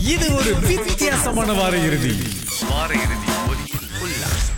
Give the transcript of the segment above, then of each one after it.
இது ஒரு வித்தியாசமான வார இறுதி வார இறுதி ஒலியில் உல்லாசம்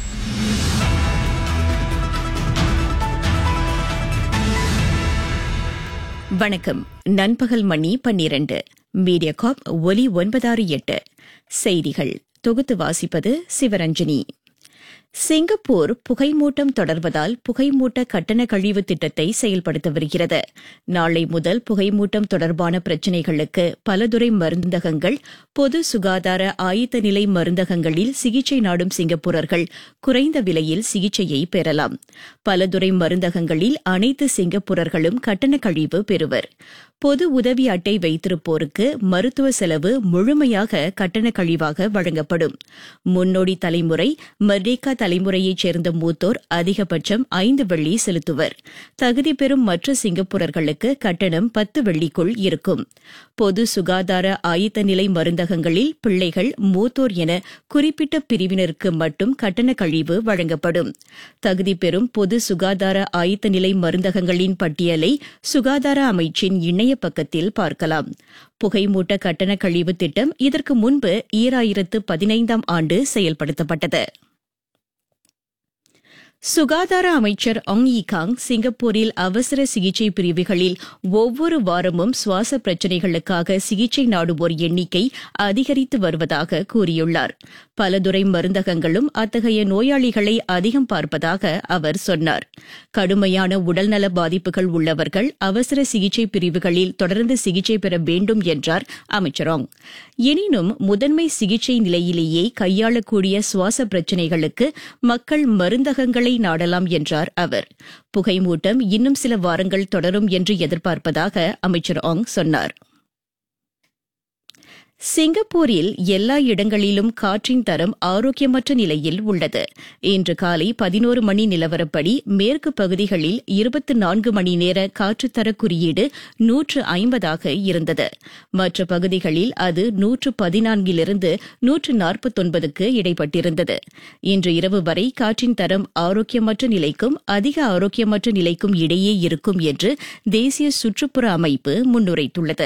வணக்கம் நண்பகல் மணி பன்னிரண்டு மீடியாகாப் ஒலி ஒன்பதாறு எட்டு செய்திகள் தொகுத்து வாசிப்பது சிவரஞ்சனி சிங்கப்பூர் புகைமூட்டம் தொடர்வதால் புகைமூட்ட கட்டண கழிவு திட்டத்தை செயல்படுத்த வருகிறது நாளை முதல் புகைமூட்டம் தொடர்பான பிரச்சினைகளுக்கு பலதுறை மருந்தகங்கள் பொது சுகாதார ஆயத்த நிலை மருந்தகங்களில் சிகிச்சை நாடும் சிங்கப்பூரர்கள் குறைந்த விலையில் சிகிச்சையை பெறலாம் பலதுறை மருந்தகங்களில் அனைத்து சிங்கப்பூரர்களும் கட்டண கழிவு பெறுவர் பொது உதவி அட்டை வைத்திருப்போருக்கு மருத்துவ செலவு முழுமையாக கட்டண கழிவாக வழங்கப்படும் முன்னோடி தலைமுறை மர்டேக்கா தலைமுறையைச் சேர்ந்த மூத்தோர் அதிகபட்சம் ஐந்து வெள்ளி செலுத்துவர் தகுதி பெறும் மற்ற சிங்கப்பூரர்களுக்கு கட்டணம் பத்து வெள்ளிக்குள் இருக்கும் பொது சுகாதார ஆயத்த நிலை மருந்தகங்களில் பிள்ளைகள் மூத்தோர் என குறிப்பிட்ட பிரிவினருக்கு மட்டும் கட்டண கழிவு வழங்கப்படும் தகுதி பெறும் பொது சுகாதார ஆயத்த நிலை மருந்தகங்களின் பட்டியலை சுகாதார அமைச்சின் இணைய பக்கத்தில் பார்க்கலாம் புகைமூட்ட கட்டண கழிவு திட்டம் இதற்கு முன்பு ஈராயிரத்து பதினைந்தாம் ஆண்டு செயல்படுத்தப்பட்டது சுகாதார அமைச்சர் ஆங் யி காங் சிங்கப்பூரில் அவசர சிகிச்சை பிரிவுகளில் ஒவ்வொரு வாரமும் சுவாச பிரச்சினைகளுக்காக சிகிச்சை நாடுவோர் எண்ணிக்கை அதிகரித்து வருவதாக கூறியுள்ளார் பலதுறை மருந்தகங்களும் அத்தகைய நோயாளிகளை அதிகம் பார்ப்பதாக அவர் சொன்னார் கடுமையான உடல்நல பாதிப்புகள் உள்ளவர்கள் அவசர சிகிச்சை பிரிவுகளில் தொடர்ந்து சிகிச்சை பெற வேண்டும் என்றார் அமைச்சர் ஆங் எனினும் முதன்மை சிகிச்சை நிலையிலேயே கையாளக்கூடிய சுவாச பிரச்சினைகளுக்கு மக்கள் மருந்தகங்களை நாடலாம் என்றார் அவர் புகைமூட்டம் இன்னும் சில வாரங்கள் தொடரும் என்று எதிர்பார்ப்பதாக அமைச்சர் ஆங் சொன்னார் சிங்கப்பூரில் எல்லா இடங்களிலும் காற்றின் தரம் ஆரோக்கியமற்ற நிலையில் உள்ளது இன்று காலை பதினோரு மணி நிலவரப்படி மேற்கு பகுதிகளில் இருபத்தி நான்கு மணி நேர காற்றுத்தர குறியீடு நூற்று ஐம்பதாக இருந்தது மற்ற பகுதிகளில் அது நூற்று பதினான்கிலிருந்து நூற்று நாற்பத்தொன்பதுக்கு இடைப்பட்டிருந்தது இன்று இரவு வரை காற்றின் தரம் ஆரோக்கியமற்ற நிலைக்கும் அதிக ஆரோக்கியமற்ற நிலைக்கும் இடையே இருக்கும் என்று தேசிய சுற்றுப்புற அமைப்பு முன்னுரைத்துள்ளது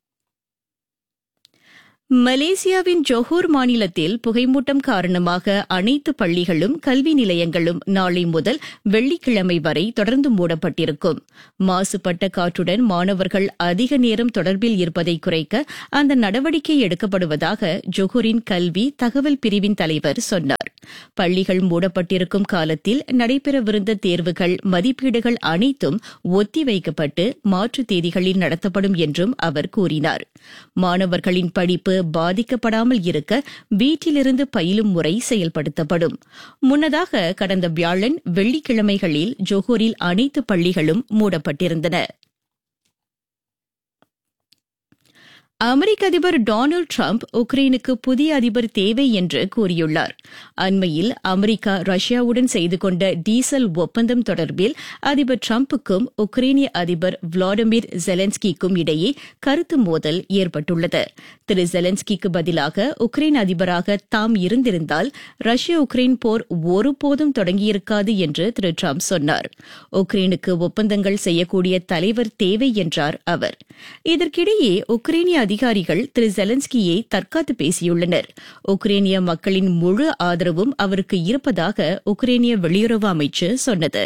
மலேசியாவின் ஜொஹூர் மாநிலத்தில் புகைமூட்டம் காரணமாக அனைத்து பள்ளிகளும் கல்வி நிலையங்களும் நாளை முதல் வெள்ளிக்கிழமை வரை தொடர்ந்து மூடப்பட்டிருக்கும் மாசுபட்ட காற்றுடன் மாணவர்கள் அதிக நேரம் தொடர்பில் இருப்பதை குறைக்க அந்த நடவடிக்கை எடுக்கப்படுவதாக ஜொஹூரின் கல்வி தகவல் பிரிவின் தலைவர் சொன்னார் பள்ளிகள் மூடப்பட்டிருக்கும் காலத்தில் நடைபெறவிருந்த தேர்வுகள் மதிப்பீடுகள் அனைத்தும் ஒத்திவைக்கப்பட்டு மாற்று தேதிகளில் நடத்தப்படும் என்றும் அவர் கூறினார் மாணவர்களின் படிப்பு பாதிக்கப்படாமல் இருக்க வீட்டிலிருந்து பயிலும் முறை செயல்படுத்தப்படும் முன்னதாக கடந்த வியாழன் வெள்ளிக்கிழமைகளில் ஜோஹூரில் அனைத்து பள்ளிகளும் மூடப்பட்டிருந்தன அமெரிக்க அதிபர் டொனால்டு டிரம்ப் உக்ரைனுக்கு புதிய அதிபர் தேவை என்று கூறியுள்ளார் அண்மையில் அமெரிக்கா ரஷ்யாவுடன் செய்து கொண்ட டீசல் ஒப்பந்தம் தொடர்பில் அதிபர் டிரம்புக்கும் உக்ரைனிய அதிபர் விளாடிமிர் ஜெலன்ஸ்கிக்கும் இடையே கருத்து மோதல் ஏற்பட்டுள்ளது திரு ஜெலன்ஸ்கிக்கு பதிலாக உக்ரைன் அதிபராக தாம் இருந்திருந்தால் ரஷ்ய உக்ரைன் போர் ஒருபோதும் தொடங்கியிருக்காது என்று திரு டிரம்ப் சொன்னார் உக்ரைனுக்கு ஒப்பந்தங்கள் செய்யக்கூடிய தலைவர் தேவை என்றார் அவர் இதற்கிடையே உக்ரைனிய அதிகாரிகள் திரு ஜெலன்ஸ்கியை தற்காத்து பேசியுள்ளனர் உக்ரைனிய மக்களின் முழு ஆதரவும் அவருக்கு இருப்பதாக உக்ரைனிய வெளியுறவு அமைச்சு சொன்னது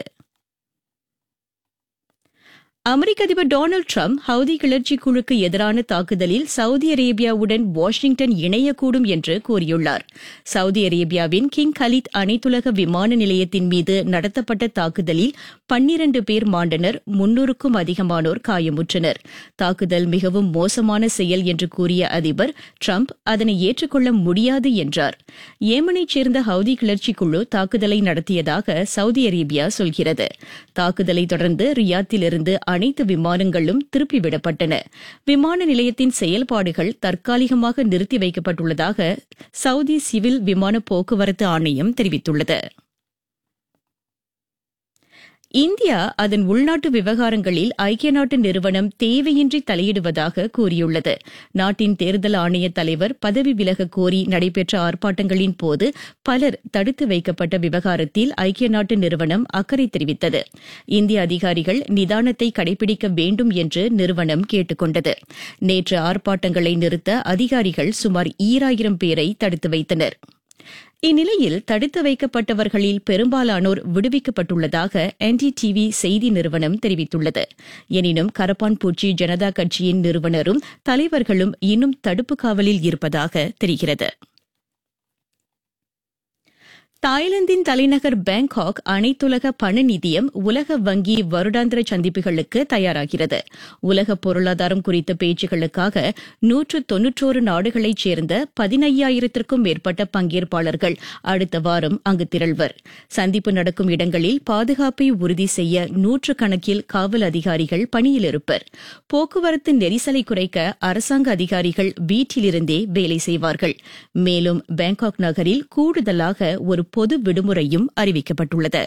அமெரிக்க அதிபர் டொனால்டு டிரம்ப் ஹவுதி கிளர்ச்சி குழுக்கு எதிரான தாக்குதலில் சவுதி அரேபியாவுடன் வாஷிங்டன் இணையக்கூடும் என்று கூறியுள்ளார் சவுதி அரேபியாவின் கிங் கலீத் அனைத்துலக விமான நிலையத்தின் மீது நடத்தப்பட்ட தாக்குதலில் பன்னிரண்டு பேர் மாண்டனர் முன்னூறுக்கும் அதிகமானோர் காயமுற்றனர் தாக்குதல் மிகவும் மோசமான செயல் என்று கூறிய அதிபர் டிரம்ப் அதனை ஏற்றுக்கொள்ள முடியாது என்றார் ஏமனைச் சேர்ந்த ஹவுதி கிளர்ச்சி குழு தாக்குதலை நடத்தியதாக சவுதி அரேபியா சொல்கிறது தாக்குதலை தொடர்ந்து ரியாத்திலிருந்து அனைத்து விமானங்களும் திருப்பிவிடப்பட்டன விமான நிலையத்தின் செயல்பாடுகள் தற்காலிகமாக நிறுத்தி வைக்கப்பட்டுள்ளதாக சவுதி சிவில் விமான போக்குவரத்து ஆணையம் தெரிவித்துள்ளது இந்தியா அதன் உள்நாட்டு விவகாரங்களில் ஐக்கிய நாட்டு நிறுவனம் தேவையின்றி தலையிடுவதாக கூறியுள்ளது நாட்டின் தேர்தல் ஆணைய தலைவர் பதவி விலக கோரி நடைபெற்ற ஆர்ப்பாட்டங்களின் போது பலர் தடுத்து வைக்கப்பட்ட விவகாரத்தில் ஐக்கிய நாட்டு நிறுவனம் அக்கறை தெரிவித்தது இந்திய அதிகாரிகள் நிதானத்தை கடைபிடிக்க வேண்டும் என்று நிறுவனம் கேட்டுக் கொண்டது நேற்று ஆர்ப்பாட்டங்களை நிறுத்த அதிகாரிகள் சுமார் ஈராயிரம் பேரை தடுத்து வைத்தனர் இந்நிலையில் தடுத்து வைக்கப்பட்டவர்களில் பெரும்பாலானோர் விடுவிக்கப்பட்டுள்ளதாக என்டிடிவி செய்தி நிறுவனம் தெரிவித்துள்ளது எனினும் கரப்பான் பூச்சி ஜனதா கட்சியின் நிறுவனரும் தலைவர்களும் இன்னும் தடுப்பு காவலில் இருப்பதாக தெரிகிறது தாய்லாந்தின் தலைநகர் பேங்காக் அனைத்துலக பண நிதியம் உலக வங்கி வருடாந்திர சந்திப்புகளுக்கு தயாராகிறது உலக பொருளாதாரம் குறித்த பேச்சுகளுக்காக நூற்று தொன்னூற்றோரு நாடுகளைச் சேர்ந்த பதினையாயிரத்திற்கும் மேற்பட்ட பங்கேற்பாளர்கள் அடுத்த வாரம் அங்கு திரள்வர் சந்திப்பு நடக்கும் இடங்களில் பாதுகாப்பை உறுதி செய்ய நூற்றுக்கணக்கில் காவல் அதிகாரிகள் பணியில் இருப்பர் போக்குவரத்து நெரிசலை குறைக்க அரசாங்க அதிகாரிகள் வீட்டிலிருந்தே வேலை செய்வார்கள் மேலும் பேங்காக் நகரில் கூடுதலாக ஒரு பொது விடுமுறையும் அறிவிக்கப்பட்டுள்ளது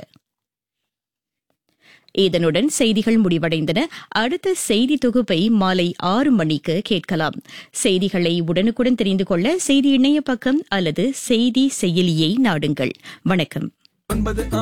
இதனுடன் செய்திகள் முடிவடைந்தன அடுத்த செய்தி தொகுப்பை மாலை ஆறு மணிக்கு கேட்கலாம் செய்திகளை உடனுக்குடன் தெரிந்து கொள்ள செய்தி இணைய பக்கம் அல்லது செய்தி செயலியை நாடுங்கள் வணக்கம்